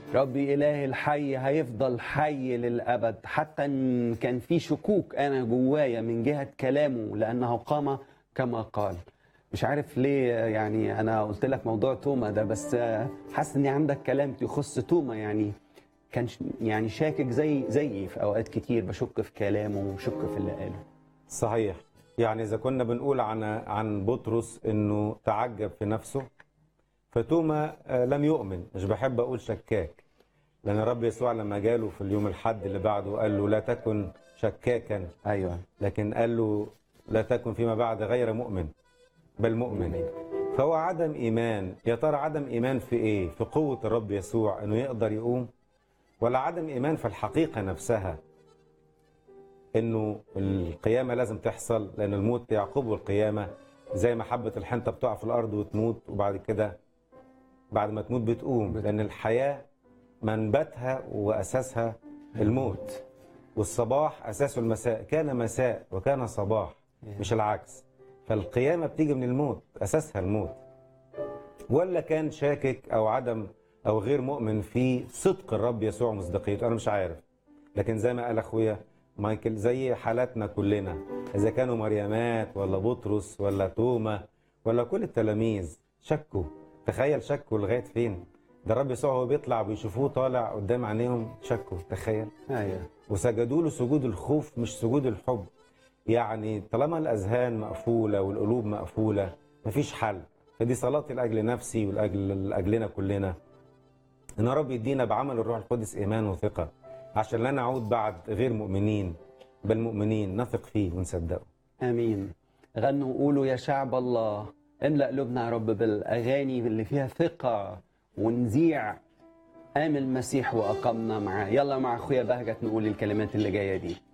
ربي إلهي الحي هيفضل حي للأبد حتى إن كان في شكوك أنا جوايا من جهة كلامه لأنه قام كما قال مش عارف ليه يعني أنا قلت لك موضوع توما ده بس حاسس إن عندك كلام يخص توما يعني كان ش- يعني شاكك زي زيي في أوقات كتير بشك في كلامه وبشك في اللي قاله صحيح يعني إذا كنا بنقول عن عن بطرس إنه تعجب في نفسه فتوما آه، لم يؤمن مش بحب أقول شكاك لأن الرب يسوع لما جاله في اليوم الحد اللي بعده قال له لا تكن شكاكا أيوه لكن قال له لا تكن فيما بعد غير مؤمن بل مؤمن فهو عدم إيمان يا ترى عدم إيمان في إيه في قوة الرب يسوع إنه يقدر يقوم ولا عدم إيمان في الحقيقة نفسها إنه القيامة لازم تحصل لأن الموت يعقبه القيامة زي ما حبة الحنطة بتقع في الأرض وتموت وبعد كده بعد ما تموت بتقوم لأن الحياة منبتها وأساسها الموت والصباح أساسه المساء كان مساء وكان صباح مش العكس فالقيامة بتيجي من الموت أساسها الموت ولا كان شاكك أو عدم أو غير مؤمن في صدق الرب يسوع ومصداقيته أنا مش عارف لكن زي ما قال أخويا مايكل زي حالاتنا كلنا إذا كانوا مريمات ولا بطرس ولا توما ولا كل التلاميذ شكوا تخيل شكوا لغاية فين ده الرب يسوع هو بيطلع بيشوفوه طالع قدام عينيهم شكوا تخيل أيوه وسجدوا له سجود الخوف مش سجود الحب يعني طالما الاذهان مقفوله والقلوب مقفوله مفيش حل فدي صلاتي لاجل نفسي ولاجل لاجلنا كلنا ان رب يدينا بعمل الروح القدس ايمان وثقه عشان لا نعود بعد غير مؤمنين بل مؤمنين نثق فيه ونصدقه امين غنوا وقولوا يا شعب الله املا قلوبنا يا رب بالاغاني اللي فيها ثقه ونذيع قام المسيح واقمنا معاه يلا مع اخويا بهجت نقول الكلمات اللي جايه دي